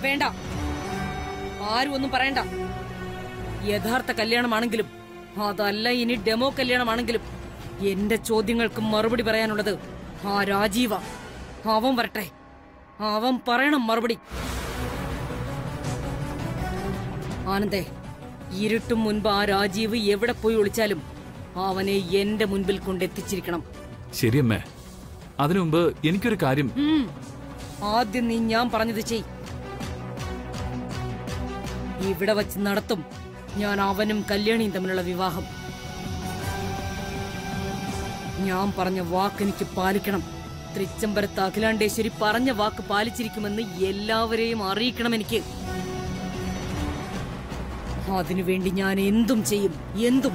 വേണ്ട ആരും ഒന്നും പറയണ്ട യഥാർത്ഥ കല്യാണമാണെങ്കിലും അതല്ല ഇനി ഡെമോ കല്യാണമാണെങ്കിലും എന്റെ ചോദ്യങ്ങൾക്ക് മറുപടി പറയാനുള്ളത് ആ രാജീവ അവൻ വരട്ടെ അവൻ പറയണം മറുപടി ആനന്ദേ ഇരുട്ടും മുൻപ് ആ രാജീവ് എവിടെ പോയി ഒളിച്ചാലും അവനെ എന്റെ മുൻപിൽ കൊണ്ടെത്തിച്ചിരിക്കണം ശരിയമ്മേ അതിനു മുമ്പ് എനിക്കൊരു കാര്യം ഉം. ആദ്യം നീ ഞാൻ പറഞ്ഞത് ചെയ് ഇവിടെ വച്ച് നടത്തും ഞാൻ അവനും കല്യാണിയും തമ്മിലുള്ള വിവാഹം ഞാൻ പറഞ്ഞ വാക്ക് എനിക്ക് പാലിക്കണം തൃച്ചംബരത്ത് അഖിലാണ്ടേശ്വരി പറഞ്ഞ വാക്ക് പാലിച്ചിരിക്കുമെന്ന് എല്ലാവരെയും അറിയിക്കണം എനിക്ക് അതിനുവേണ്ടി ഞാൻ എന്തും ചെയ്യും എന്തും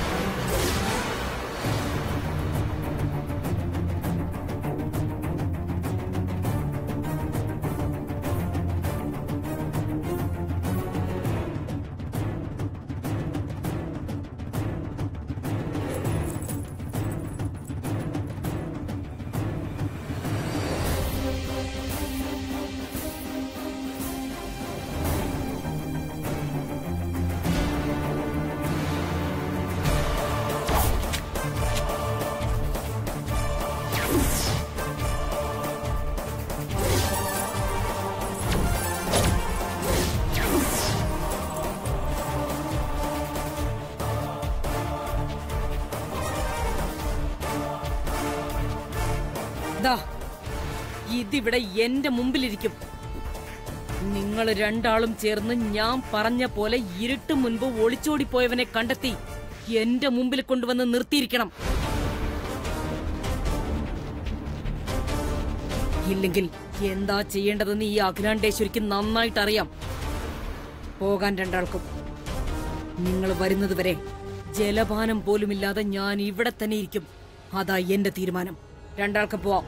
ദാ ഇതിവിടെ എന്റെ മുമ്പിലിരിക്കും നിങ്ങൾ രണ്ടാളും ചേർന്ന് ഞാൻ പറഞ്ഞ പോലെ ഇരുട്ട് മുൻപ് ഒളിച്ചോടിപ്പോയവനെ കണ്ടെത്തി എന്റെ മുമ്പിൽ കൊണ്ടുവന്ന് നിർത്തിയിരിക്കണം ഇല്ലെങ്കിൽ എന്താ ചെയ്യേണ്ടതെന്ന് ഈ അഖിലാണ്ടേശ്വരിക്ക് നന്നായിട്ട് അറിയാം പോകാൻ രണ്ടാൾക്കും നിങ്ങൾ വരുന്നതുവരെ ജലപാനം പോലുമില്ലാതെ ഞാൻ ഇവിടെ തന്നെ ഇരിക്കും അതാ എന്റെ തീരുമാനം രണ്ടാൾക്കും പോവാം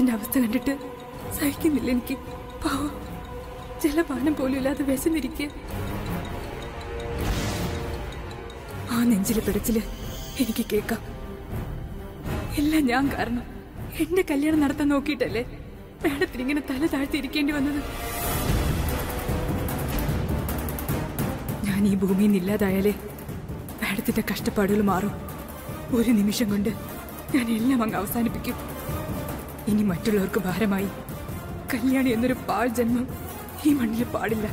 മാഡത്തിന്റെ അവസ്ഥ കണ്ടിട്ട് സഹിക്കുന്നില്ല എനിക്ക് പാവം ജലപാനം പോലും ഇല്ലാതെ വിശന്നിരിക്കുക ആ നെഞ്ചില് പിടച്ചില് എനിക്ക് കേൾക്കാം എല്ലാം ഞാൻ കാരണം എന്റെ കല്യാണം നടത്താൻ നോക്കിയിട്ടല്ലേ മാഡത്തിന് ഇങ്ങനെ തല താഴ്ത്തിയിരിക്കേണ്ടി വന്നത് ഞാൻ ഈ ഭൂമിയിൽ നിന്ന് ഇല്ലാതായാലേ മാഡത്തിന്റെ കഷ്ടപ്പാടുകൾ മാറും ഒരു നിമിഷം കൊണ്ട് ഞാൻ എല്ലാം അങ്ങ് അവസാനിപ്പിക്കും ഇനി മറ്റുള്ളവർക്ക് ഭാരമായി കല്യാണി എന്നൊരു പാഴ് ജന്മം ഈ മണ്ണിൽ പാടില്ല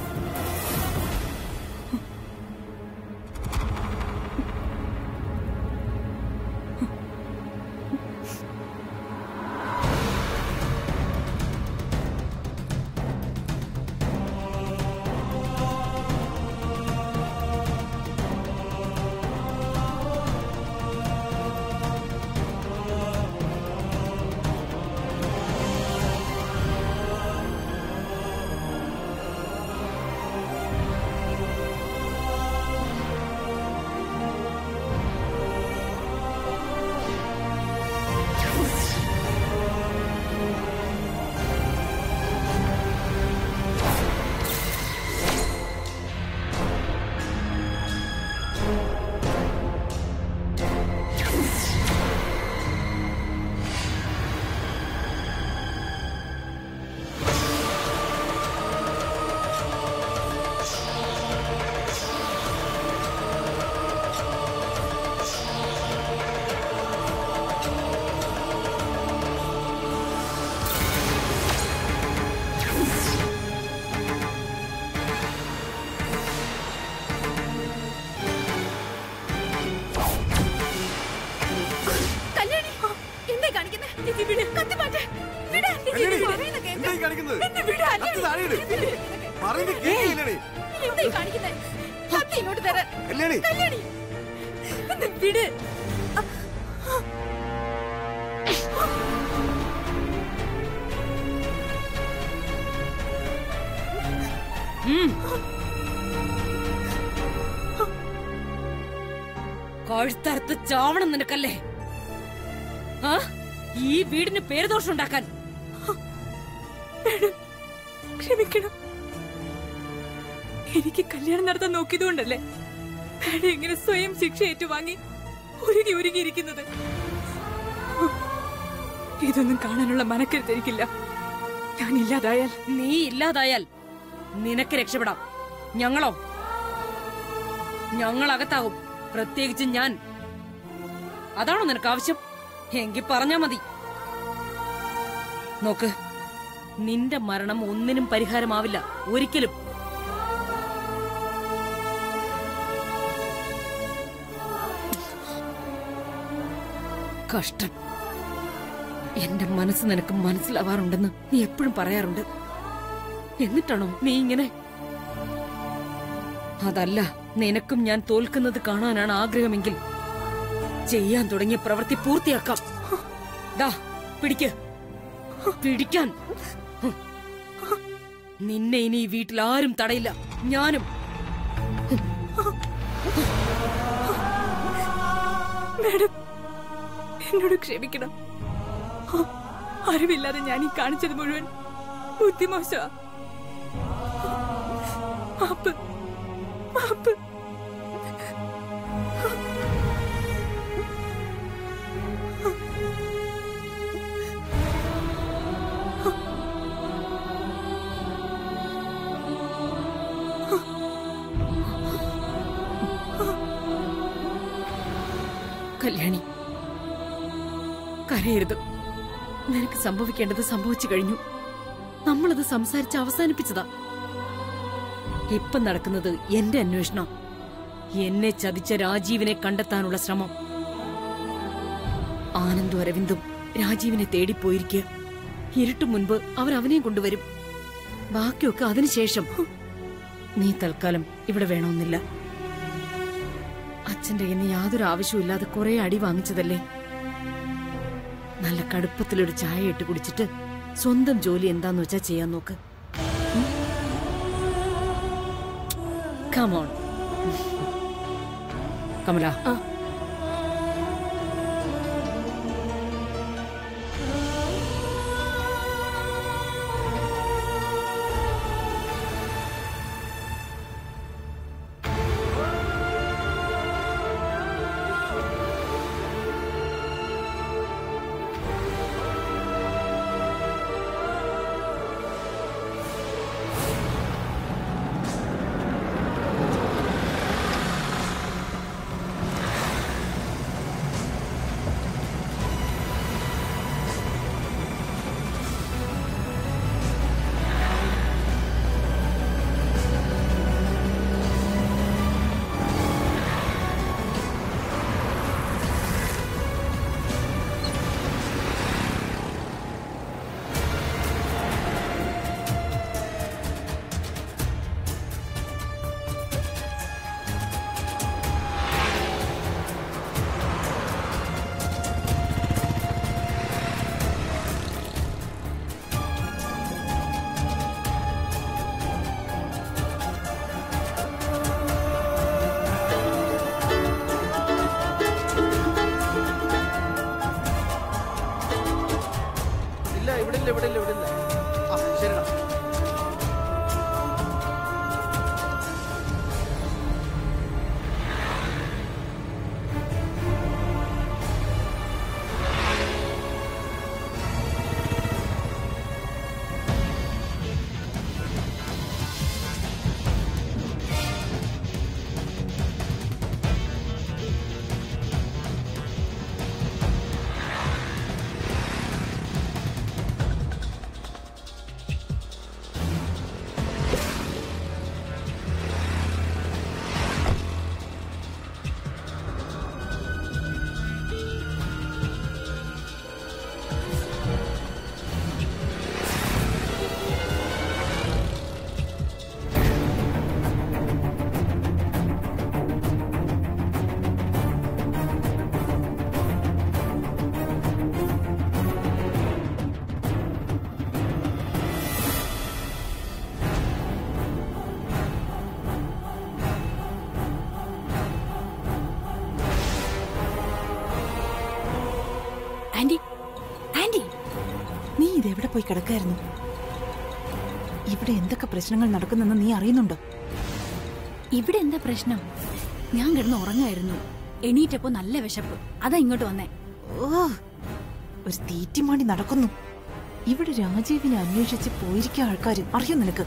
കല്യാണി എന്തായി കാണിക്കുന്നെ? കത്തി മാറ്റ്. വിട്. പറയുന്ന കേക്ക്. എന്തായി കാണിക്കുന്നത്? എന്നെ വിട്, അല്ലടി. കത്തി താഴെ ഇട്. വിട്. പറയുന്നത് കേൾക്കില്ലേടി? എന്തായി കാണിക്കുന്നെ? കത്തി ഇങ്ങോട്ട് തരാൻ. കല്യാണി. കല്യാണി. ഒന്ന് വിട്. കഴുത്തറുത്ത് ചാവണം നിനക്കല്ലേ ആ ഈ വീടിന് പേരുദോഷം ഉണ്ടാക്കാൻ ക്ഷമിക്കണം എനിക്ക് കല്യാണം നടത്താൻ നോക്കിയതുകൊണ്ടല്ലേ മാഡം ഇങ്ങനെ സ്വയം ശിക്ഷ ഏറ്റുവാങ്ങി ഉരുകി ഉരുകിയിരിക്കുന്നത് ഇതൊന്നും കാണാനുള്ള മനക്കരുത്ത് എനിക്കില്ല ഞാൻ ഇല്ലാതായാൽ നീ ഇല്ലാതായാൽ നിനക്ക് രക്ഷപ്പെടാം ഞങ്ങളോ ഞങ്ങൾ അകത്താകും പ്രത്യേകിച്ച് ഞാൻ അതാണോ നിനക്ക് ആവശ്യം എങ്കിൽ പറഞ്ഞാ മതി നോക്ക് നിന്റെ മരണം ഒന്നിനും പരിഹാരമാവില്ല ഒരിക്കലും കഷ്ടം എന്റെ മനസ്സ് നിനക്ക് മനസ്സിലാവാറുണ്ടെന്ന് നീ എപ്പോഴും പറയാറുണ്ട് എന്നിട്ടാണോ നീ ഇങ്ങനെ അതല്ല നിനക്കും ഞാൻ തോൽക്കുന്നത് കാണാനാണ് ആഗ്രഹമെങ്കിൽ ചെയ്യാൻ തുടങ്ങിയ പ്രവൃത്തി പൂർത്തിയാക്കാം ദാ പിടിക്ക് പിടിക്കാൻ ഹും. നിന്നെ ഇനി ഈ വീട്ടിൽ ആരും തടയില്ല ഞാനും മാഡം എന്നോട് ക്ഷമിക്കണം ആ, അറിവില്ലാതെ ഞാൻ ഈ കാണിച്ചത് മുഴുവൻ ബുദ്ധിമോശ മാപ്പ് മാപ്പ് കല്യാണി കരയരുത് നിനക്ക് സംഭവിക്കേണ്ടത് സംഭവിച്ചു കഴിഞ്ഞു നമ്മളത് സംസാരിച്ച് അവസാനിപ്പിച്ചതാ ഇപ്പം നടക്കുന്നത് എന്റെ അന്വേഷണം എന്നെ ചതിച്ച രാജീവിനെ കണ്ടെത്താനുള്ള ശ്രമം ആനന്ദും അരവിന്ദും രാജീവിനെ തേടിപ്പോയിരിക്കുക ഇരുട്ടു മുൻപ് അവർ അവനെയും കൊണ്ടുവരും ബാക്കിയൊക്കെ അതിനുശേഷം നീ തൽക്കാലം ഇവിടെ വേണമെന്നില്ല അച്ഛന്റെ ഇന്ന് യാതൊരു ആവശ്യമില്ലാതെ കുറെ അടി വാങ്ങിച്ചതല്ലേ നല്ല കടുപ്പത്തിലൊരു ചായ ഇട്ട് കുടിച്ചിട്ട് സ്വന്തം ജോലി എന്താന്ന് വെച്ചാ ചെയ്യാൻ നോക്ക് കമോൺ കമല പോയി കിടക്കായിരുന്നു ഇവിടെ എന്തൊക്കെ പ്രശ്നങ്ങൾ നടക്കുന്നെന്ന് നീ അറിയുന്നുണ്ടോ ഇവിടെ എന്താ പ്രശ്നം ഞാൻ കിടന്ന് ഉറങ്ങായിരുന്നു എണീറ്റപ്പോ നല്ല വിശപ്പ് അതാ ഇങ്ങോട്ട് വന്നേ ഓ ഒരു തീറ്റിമാണ്ടി നടക്കുന്നു ഇവിടെ രാജീവിനെ അന്വേഷിച്ച് പോയിരിക്കുക ആൾക്കാർ അറിയോ നിനക്ക്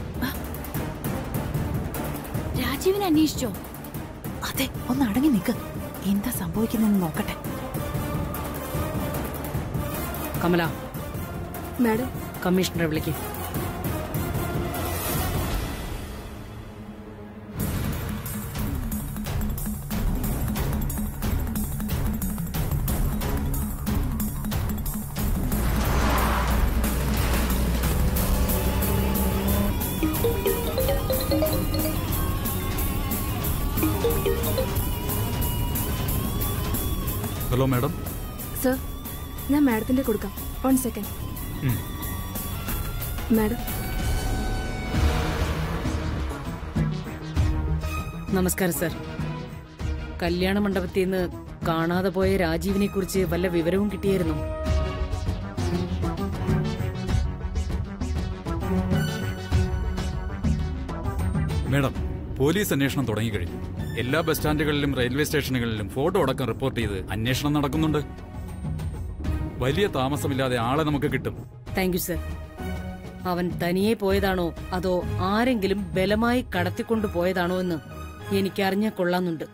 രാജീവിനെ അന്വേഷിച്ചോ അതെ ഒന്ന് അടങ്ങി നിൽക്ക് എന്താ സംഭവിക്കുന്നതെന്ന് നോക്കട്ടെ കമല മാഡം കമ്മീഷണറെ വിളിക്ക് ഹലോ മാഡം സർ ഞാൻ മാഡത്തിന്റെ കൊടുക്കാം വൺ സെക്കൻഡ് ഉം. മാഡം നമസ്കാരം സർ കല്യാണ മണ്ഡപത്തിൽ നിന്ന് കാണാതെ പോയ രാജീവിനെ കുറിച്ച് വല്ല വിവരവും കിട്ടിയായിരുന്നു മാഡം പോലീസ് അന്വേഷണം തുടങ്ങിക്കഴിഞ്ഞു എല്ലാ ബസ് സ്റ്റാൻഡുകളിലും റെയിൽവേ സ്റ്റേഷനുകളിലും ഫോട്ടോ അടക്കം റിപ്പോർട്ട് ചെയ്ത് അന്വേഷണം നടക്കുന്നുണ്ട് വലിയ താമസമില്ലാതെ ആളെ നമുക്ക് കിട്ടും താങ്ക് യു സർ അവൻ തനിയെ പോയതാണോ അതോ ആരെങ്കിലും ബലമായി കടത്തിക്കൊണ്ടു പോയതാണോ എന്ന് എനിക്കറിഞ്ഞ കൊള്ളാന്നുണ്ട്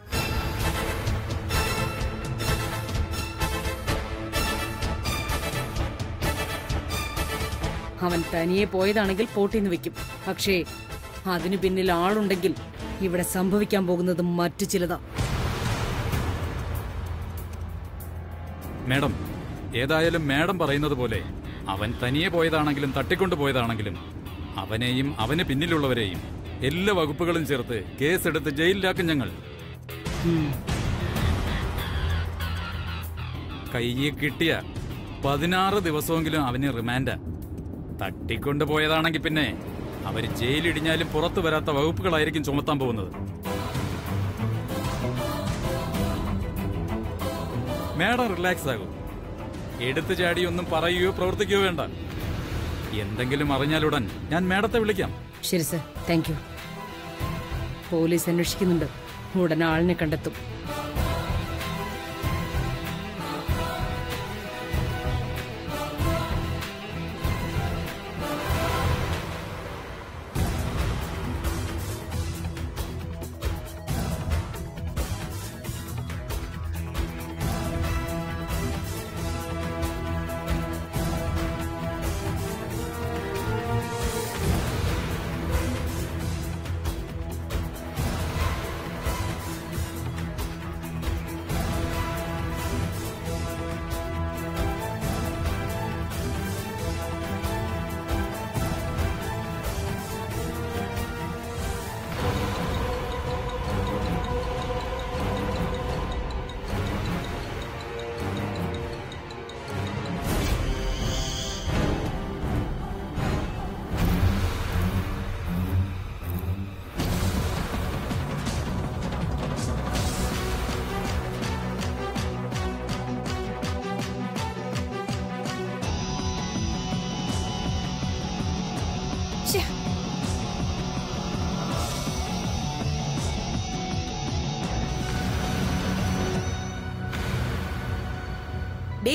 അവൻ തനിയെ പോയതാണെങ്കിൽ പോട്ടിന്ന് വെക്കും പക്ഷേ അതിനു പിന്നിൽ ആളുണ്ടെങ്കിൽ ഇവിടെ സംഭവിക്കാൻ പോകുന്നത് മറ്റു ചിലതാ മാഡം ഏതായാലും മാഡം പറയുന്നത് പോലെ അവൻ തനിയെ പോയതാണെങ്കിലും തട്ടിക്കൊണ്ടു പോയതാണെങ്കിലും അവനെയും അവന് പിന്നിലുള്ളവരെയും എല്ലാ വകുപ്പുകളും ചേർത്ത് കേസെടുത്ത് ജയിലിലാക്കും ഞങ്ങൾ ഉം. കയ്യിൽ കിട്ടിയ പതിനാറ് ദിവസമെങ്കിലും അവന് റിമാൻഡാ തട്ടിക്കൊണ്ടു പോയതാണെങ്കിൽ പിന്നെ അവര് ജയിലിടിഞ്ഞാലും പുറത്തു വരാത്ത വകുപ്പുകളായിരിക്കും ചുമത്താൻ പോകുന്നത് മാഡം റിലാക്സ് ആകും എടുത്തു ചാടി ഒന്നും പറയുകയോ പ്രവർത്തിക്കുകയോ വേണ്ട എന്തെങ്കിലും അറിഞ്ഞാലുടൻ ഞാൻ മാഡത്തെ വിളിക്കാം ശരി സർ താങ്ക് യു പോലീസ് അന്വേഷിക്കുന്നുണ്ട് ഉടനെ ആളിനെ കണ്ടെത്തും ഡേ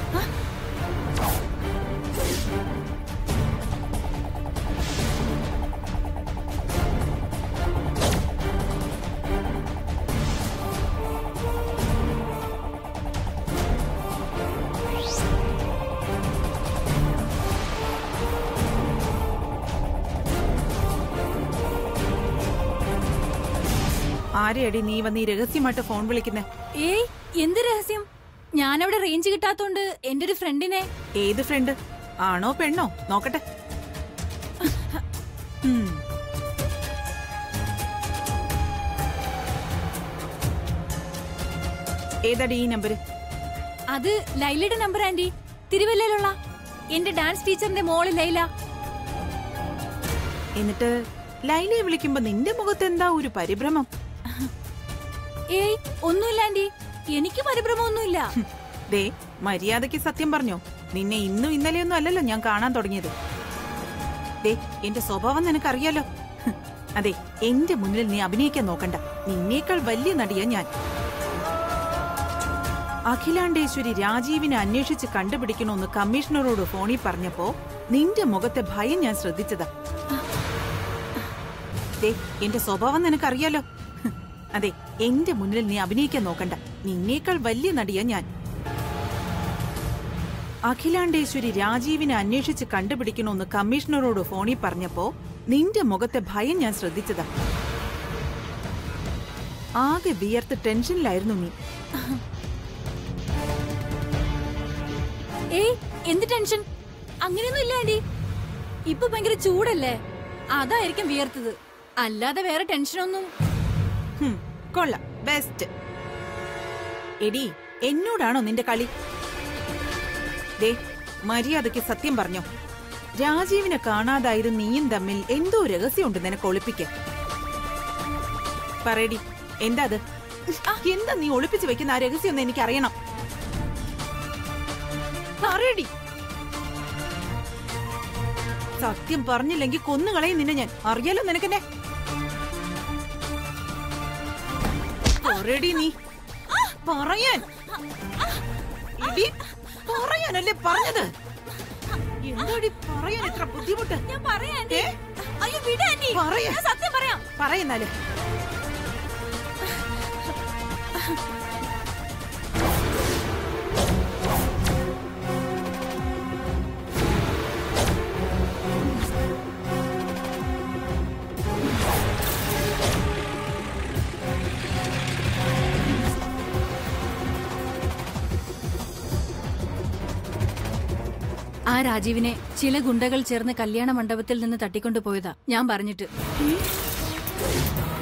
ആരെയടി നീ വന്ന് ഈ രഹസ്യമായിട്ട് ഫോൺ വിളിക്കുന്നേ ഏയ് എന്ത് രഹസ്യം ഞാനവിടെ റേഞ്ച് കിട്ടാത്തോണ്ട് എന്റെ ഒരു ഫ്രണ്ടിനെ ഏത് ഫ്രണ്ട് ആണോ പെണ്ണോ നോക്കട്ടെ ഉം. ഏതാടി ഈ നമ്പര് അത് ലൈലയുടെ നമ്പർ ആന്റി തിരുവല്ലയിലുള്ള എന്റെ ഡാൻസ് ടീച്ചറിന്റെ മോള് ലൈല എന്നിട്ട് ലൈലയെ വിളിക്കുമ്പോ നിന്റെ മുഖത്ത് എന്താ ഒരു പരിഭ്രമം ഏയ് ഒന്നുമില്ല ആന്റി എനിക്ക് പരിഭ്രമമൊന്നുമില്ല ദേ മര്യാദയ്ക്ക് സത്യം പറഞ്ഞോ നിന്നെ ഇന്നും ഇന്നലെയൊന്നും അല്ലല്ലോ ഞാൻ കാണാൻ തുടങ്ങിയത് ദേ എന്റെ സ്വഭാവം നിനക്കറിയാലോ ഹ്, അതെ എന്റെ മുന്നിൽ നീ അഭിനയിക്കാൻ നോക്കണ്ട നിന്നേക്കാൾ വലിയ നടിയാ ഞാൻ അഖിലാണ്ടേശ്വരി രാജീവിനെ അന്വേഷിച്ച് കണ്ടുപിടിക്കണമെന്ന് കമ്മീഷണറോട് ഫോണിൽ പറഞ്ഞപ്പോ നിന്റെ മുഖത്തെ ഭയം ഞാൻ ശ്രദ്ധിച്ചതാ ദേ എന്റെ സ്വഭാവം നിനക്കറിയാലോ ഹ്, അതെ എന്റെ മുന്നിൽ നീ അഭിനയിക്കാൻ നോക്കണ്ട നിന്നേക്കാൾ വലിയ നടിയാ ഞാൻ അഖിലാണ്ടേശ്വരി രാജീവിനെ അന്വേഷിച്ച് കണ്ടുപിടിക്കണമെന്ന് കമ്മീഷണറോട് ഫോണിൽ പറഞ്ഞപ്പോ നിന്റെ മുഖത്തെ ഭയം ഞാൻ ശ്രദ്ധിച്ചതാ ആകെ വിയർത്ത് ടെൻഷനിലായിരുന്നു നീ ഏയ് എന്ത് ടെൻഷൻ അങ്ങനെയൊന്നും ഇല്ല ആന്റി ഇപ്പൊ ഭയങ്കര ചൂടല്ലേ അതായിരിക്കും വിയർത്തത് അല്ലാതെ വേറെ ടെൻഷനൊന്നും ഹും, കൊള്ളാം ബെസ്റ്റ് എടി എന്നോടാണോ നിന്റെ കളി ദേ മര്യാദയ്ക്ക് സത്യം പറഞ്ഞോ രാജീവിനെ കാണാതായത് നീയും തമ്മിൽ എന്തോ രഹസ്യമുണ്ട് നിനക്ക് ഒളിപ്പിക്കാൻ പറയടി എന്താ അത് എന്താ നീ ഒളിപ്പിച്ചു വെക്കുന്ന ആ രഹസ്യം എന്ന് എനിക്ക് അറിയണം പറയടി സത്യം പറഞ്ഞില്ലെങ്കിൽ കൊന്നുകളയും നിന്നെ ഞാൻ അറിയാലോ നിനക്കെന്നെ പറയടി നീ പറയാൻ ഇടി, പറയാനല്ലേ പറഞ്ഞത് എന്താടി പറയാൻ ഇത്ര ബുദ്ധിമുട്ട് ഞാൻ പറയാം ആന്റി ഏ? അയ്യോ വിട് ആന്റി പറയാ. ഞാൻ സത്യം പറയാം പറയുന്നാല് ആ രാജീവിനെ ചില ഗുണ്ടകൾ ചേർന്ന് കല്യാണ മണ്ഡപത്തിൽ നിന്ന് തട്ടിക്കൊണ്ടുപോയതാ ഞാൻ പറഞ്ഞിട്ട്